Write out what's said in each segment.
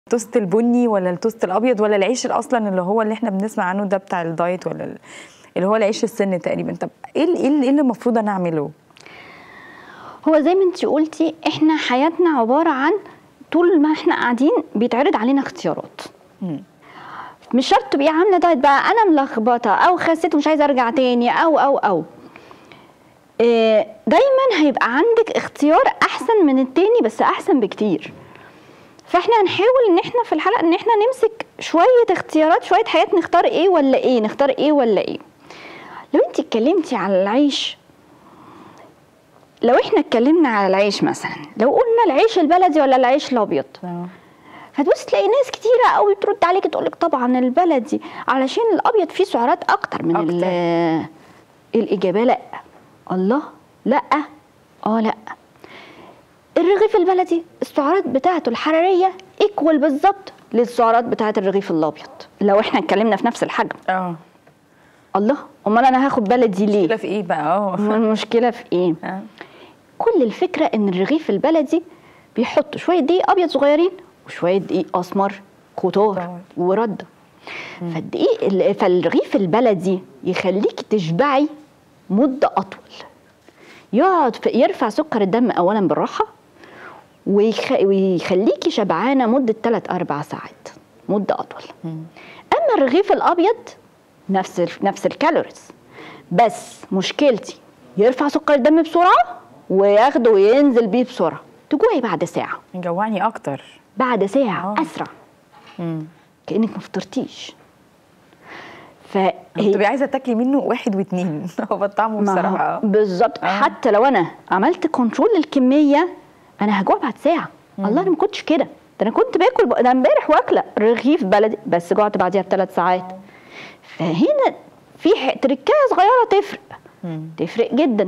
التوست البني ولا التوست الابيض ولا العيش اصلا اللي هو اللي احنا بنسمع عنه ده بتاع الدايت ولا ال- اللي هو العيش السن تقريبا طب ايه ال- ايه اللي إيه اللي المفروض انا اعمله هو زي ما انت قلتي احنا حياتنا عباره عن طول ما احنا قاعدين بيتعرض علينا اختيارات مم. مش شرط تبقي عامله دايت بقى انا ملخبطه او خسيت ومش عايزه ارجع تاني او او او إيه، دايما هيبقى عندك اختيار احسن من التاني بس احسن بكتير فاحنا هنحاول ان احنا في الحلقه ان احنا نمسك شويه اختيارات شويه حاجات نختار ايه ولا ايه نختار ايه ولا ايه لو انت اتكلمتي على العيش لو احنا اتكلمنا على العيش مثلا لو قلنا العيش البلدي ولا العيش الابيض اه فتبص تلاقي ناس كتيرة قوي ترد عليك تقول لك طبعا البلدي علشان الابيض فيه سعرات اكتر من أكتر. ال- الاجابه لا الله لا اه لا الرغيف البلدي السعرات بتاعته الحراريه ايكوال بالظبط للسعرات بتاعه الرغيف الابيض لو احنا اتكلمنا في نفس الحجم اه الله امال انا هاخد بلدي المشكله ليه في ايه بقى اه المشكله في ايه آه. كل الفكره ان الرغيف البلدي بيحطوا شويه دقيق ابيض صغيرين وشويه دقيق اسمر كتار طبعاً. ورده فالدقيق ال- فالرغيف البلدي يخليكي تشبعي مده اطول يقعد في يرفع سكر الدم اولا بالراحه ويخ... ويخليكي شبعانه مده 3 4 ساعات مده اطول اما الرغيف الابيض نفس ال... نفس الكالوريز بس مشكلتي يرفع سكر الدم بسرعه وياخده وينزل بيه بسرعه تجوعي بعد ساعه جوعني اكتر بعد ساعه آه. اسرع مم. كانك ما فطرتيش بتبقي عايزه تاكلي منه واحد واتنين هو بطعمه ما هو بصراحه آه. بالظبط آه. حتى لو انا عملت كنترول للكميه انا هجوع بعد ساعه الله انا ما كنتش كده ده انا كنت باكل ب... ده امبارح واكله رغيف بلدي بس جوعت بعديها بثلاث ساعات فهنا في ح- تركايه صغيره تفرق مم. تفرق جدا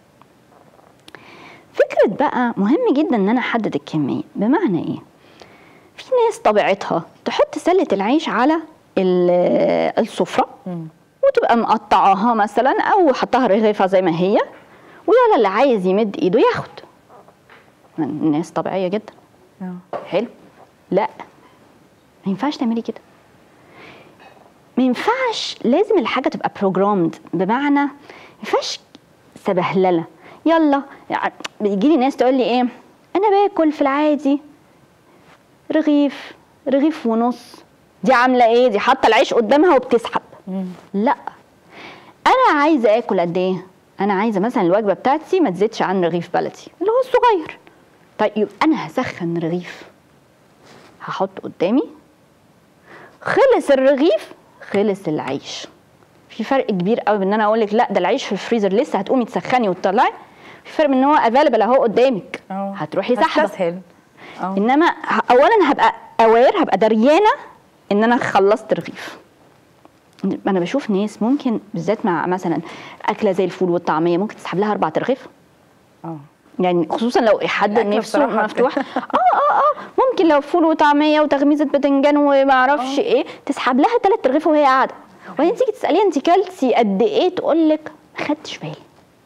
فكرة بقى مهم جدا ان انا احدد الكمية بمعنى ايه في ناس طبيعتها تحط سلة العيش على ال- السفرة مم. وتبقى مقطعاها مثلا او حطها رغيفة زي ما هي ويلا اللي عايز يمد ايده ياخد الناس طبيعية جدا آه. حلو لا ما ينفعش تعملي كده ما ينفعش لازم الحاجه تبقى بروجرامد بمعنى ما ينفعش سبهلله يلا يعني بيجي لي ناس تقول لي ايه انا باكل في العادي رغيف رغيف ونص دي عامله ايه دي حاطه العيش قدامها وبتسحب مم. لا انا عايزه اكل قد ايه انا عايزه مثلا الوجبه بتاعتي ما تزيدش عن رغيف بلدي اللي هو الصغير طيب يبقى انا هسخن رغيف هحط قدامي خلص الرغيف خلص العيش في فرق كبير قوي بان انا اقول لك لا ده العيش في الفريزر لسه هتقومي تسخني وتطلعي في فرق من ان هو افيلبل اهو قدامك اه هتروحي سحبه هستسهل اه انما ه- اولا هبقى اوير هبقى دريانه ان انا خلصت رغيف انا بشوف ناس ممكن بالذات مع مثلا اكله زي الفول والطعميه ممكن تسحب لها اربع رغيف اه يعني خصوصا لو حد الأكلة نفسه بصراحة مفتوح اه اه اه ممكن لو فول وطعميه وتغميزه باذنجان وما اعرفش ايه تسحب لها ثلاث رغيف وهي قاعده وبعدين تيجي تساليها انت كلتي قد ايه تقول لك ما خدتش بالي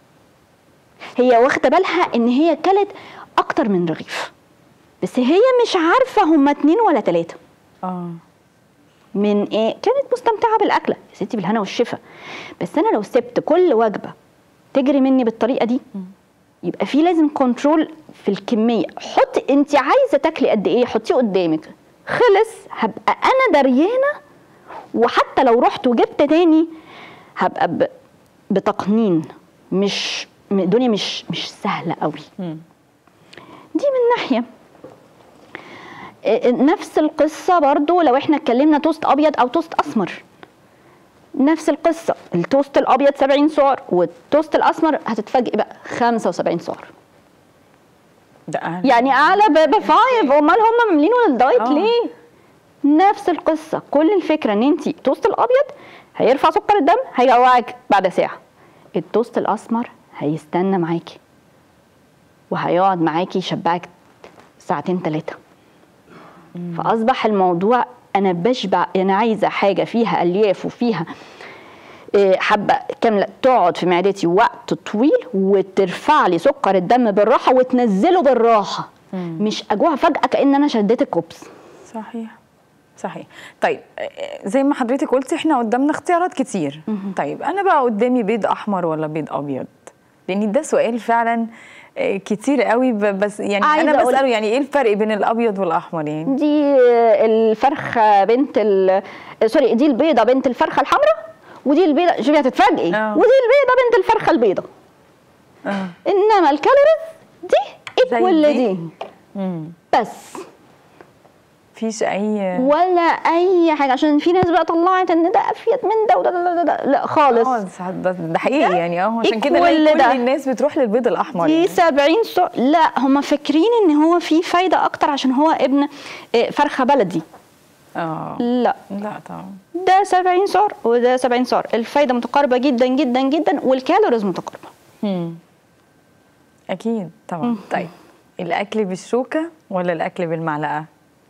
هي واخده بالها ان هي كلت اكتر من رغيف بس هي مش عارفه هما اتنين ولا تلاته اه من ايه كانت مستمتعه بالاكله يا ستي بالهنا والشفا بس انا لو سبت كل وجبه تجري مني بالطريقه دي يبقى في لازم كنترول في الكميه حطي انت عايزه تاكلي قد ايه حطيه قدامك خلص هبقى انا دريانه وحتى لو رحت وجبت تاني هبقى ب... بتقنين مش م- الدنيا مش مش سهله قوي مم. دي من ناحيه إيه، نفس القصه برضو لو احنا اتكلمنا توست ابيض او توست اسمر نفس القصه التوست الابيض 70 سعر والتوست الاسمر هتتفاجئي بقى 75 سعر ده أعلى. يعني اعلى ب- بفايف امال هم عاملينه للدايت آه. ليه نفس القصه كل الفكره ان انت توست الابيض هيرفع سكر الدم هيجوعك بعد ساعه التوست الاسمر هيستنى معاكي وهيقعد معاكي يشبعك ساعتين ثلاثه فاصبح الموضوع انا بشبع انا عايزه حاجه فيها الياف وفيها إيه، حبه كامله تقعد في معدتي وقت طويل وترفع لي سكر الدم بالراحه وتنزله بالراحه مش اجوع فجاه كان انا شديت الكوبس صحيح صحيح طيب آه، زي ما حضرتك قلتي احنا قدامنا اختيارات كتير طيب انا بقى قدامي بيض احمر ولا بيض ابيض لان ده سؤال فعلا آه، كتير قوي ب- بس يعني عايزة انا أقول- بساله يعني ايه الفرق بين الابيض والاحمر يعني دي الفرخه بنت ال... سوري دي البيضه بنت الفرخه الحمراء ودي البيضه شوفي هتتفاجئي آه. ودي البيضه بنت الفرخه البيضه اه انما الكالوريز دي ايكوال دي؟ دي امم بس مفيش اي ولا اي حاجه عشان في ناس بقى طلعت ان ده افيد من ده وده ده, ده, ده. لا خالص اه ده, ده حقيقي يعني اه عشان كده equal نلاقي كل ده. الناس بتروح للبيض الاحمر دي يعني. 70 سعر لا هم فاكرين ان هو في فايده اكتر عشان هو ابن آه، فرخه بلدي اه لا لا طبعا ده 70 سعر وده 70 سعر الفايده متقاربه جدا جدا جدا والكالوريز متقاربه مم. اكيد طبعا طيب الاكل بالشوكه ولا الاكل بالمعلقه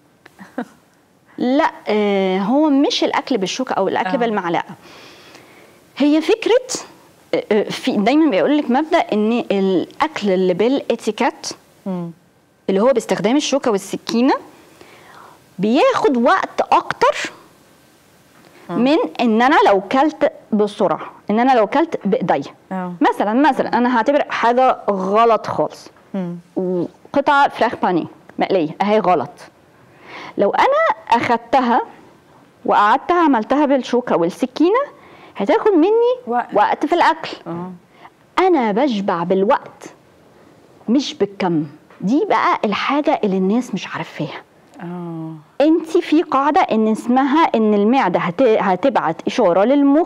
لا آه، هو مش الاكل بالشوكه او الاكل آه. آه. بالمعلقه هي فكره آه، آه، في دايما بيقول لك مبدا ان الاكل اللي بالاتيكيت مم. اللي هو باستخدام الشوكه والسكينه بياخد وقت اكتر من ان انا لو كلت بسرعه ان انا لو كلت بايديا اه مثلا مثلا انا هعتبر حاجه غلط خالص مم. وقطعه فراخ بانيه مقليه اهي غلط لو انا اخدتها وقعدت عملتها بالشوكه والسكينه هتاخد مني وقت. وقت في الاكل اه انا بشبع بالوقت مش بالكم دي بقى الحاجه اللي الناس مش عارفاها اه انت في قاعده ان اسمها ان المعده هت... هتبعت اشاره للمخ